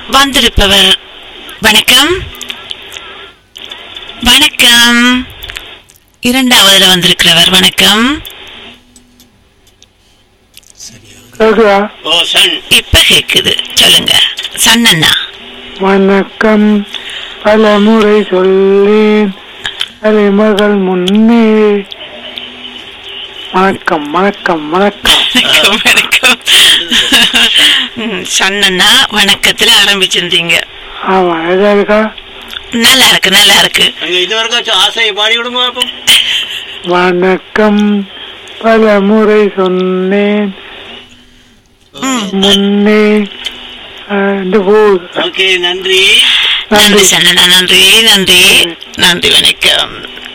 வந்திருப்பவர் வணக்கம் வணக்கம் இரண்டாவதுல வந்திருக்கிறவர் வணக்கம் கேக்குதா ஓ சன் இப்ப கேக்குது சொல்லுங்க சன்னண்ணா வணக்கம் பல முறை சொல்லேன் தலைமகள் முன்னே வணக்கம் வணக்கம் வணக்கம் வணக்கம் வணக்கம் ம், சன்னண்ணா வணக்கத்துல ஆரம்பிச்சிருந்தீங்க ஆமா எதா இருக்கா நல்லா இருக்கு நல்லா இருக்கு அங்க இது வரைக்கும் ஆசையை பாடி விடுங்க பாப்போம் வணக்கம் பல முறை சொன்னேன் முன்னே அஹ், இந்த போகுது ஓகே நன்றி நன்றி சன்னண்ணா நன்றி நன்றி நன்றி வணக்கம்